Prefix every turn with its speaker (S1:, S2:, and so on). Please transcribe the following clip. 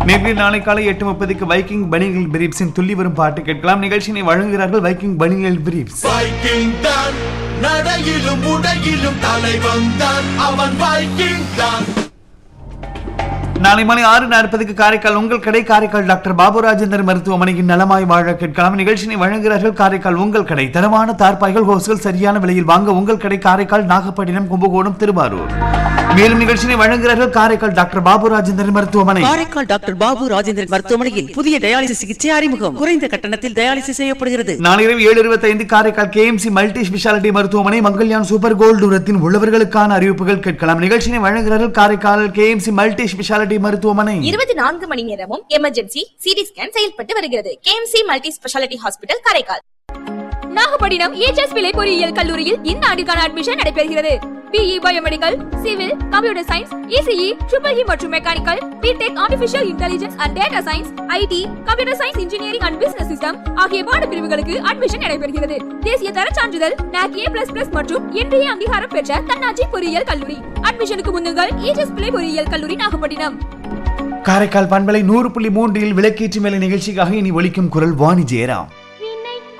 S1: நேரில் நாளை காலை எட்டு முப்பதுக்கு வைக்கிங் பனிகள் பிரீப்ஸின் துள்ளி வரும் பாட்டு கேட்கலாம் நிகழ்ச்சியினை வழங்குகிறார்கள் வைக்கிங் பனிகள் பிரீப்ஸ்
S2: வைக்கிங் தான் நடையிலும் உடையிலும் தலைவன் தான் அவன் வைக்கிங் தான்
S1: நாளை மாலை ஆறு நாற்பதுக்கு காரைக்கால் உங்கள் கடை காரைக்கால் டாக்டர் பாபு ராஜேந்தர் மருத்துவமனையின் நலமாய் வாழ கேட்கலாம் நிகழ்ச்சியினை வழங்குகிறார்கள் காரைக்கால் உங்கள் கடை தரமான தார்பாய்கள் ஹோஸ்கள் சரியான விலையில் வாங்க உங்கள் கடை காரைக்கால் நாகப்பட்டினம் கும்பகோணம் திருவாரூர் மேலும் நிகழ்ச்சியினை வழங்குகிறார்கள் காரைக்கால் டாக்டர் பாபு ராஜேந்தர் மருத்துவமனை
S3: காரைக்கால் டாக்டர் பாபு ராஜேந்திரன் மருத்துவமனையில் புதிய டயாலிசிஸ் சிகிச்சை அறிமுகம் குறைந்த கட்டணத்தில் டயாலிசிஸ் செய்யப்படுகிறது
S1: நாளை இரவு ஏழு இருபத்தைந்து காரைக்கால் கேஎம்சி மல்டி ஸ்பெஷாலிட்டி மருத்துவமனை மங்கல்யான் சூப்பர் கோல்டு உரத்தின் உள்ளவர்களுக்கான அறிவிப்புகள் கேட்கலாம் நிகழ்ச்சியினை வழங்குகிறார்கள் காரைக்கால் கேஎம்சி மல்டி ஸ்பெஷாலிட்டி மருத்துவமனை
S4: இருபத்தி நான்கு மணி நேரமும் எமர்ஜென்சி சிடி ஸ்கேன் செயல்பட்டு வருகிறது KMC multi specialty hospital Karaikal
S5: Nagapattinam ஏஜஸ் விலை பொறியியல் கல்லூரியில் இந்த ஆண்டிற்கான அட்மிஷன் நடைபெறுகிறது BE biomedical civil computer science ECE triple E மற்றும் mechanical B Tech artificial intelligence and data science IT computer science engineering and business system ஆகிய பாட பிரிவுகளுக்கு அட்மிஷன் நடைபெறுகிறது தேசிய தர சான்றிதழ் NAC A++ மற்றும் இன்றைய அங்கீகாரம் பெற்ற தன்னாட்சி பொறியியல் கல்லூரி அட்மிஷனுக்கு முன்னுங்கள் ஏஜஸ் பிள்ளை பொறியியல் கல்லூரி நாகப்பட்டினம்
S1: காரைக்கால் பண்பலை நூறு புள்ளி மூன்றில் விளக்கேற்றி மேலே நிகழ்ச்சிக்காக இனி ஒலிக்கும் குரல் வாணி ஜெயராம்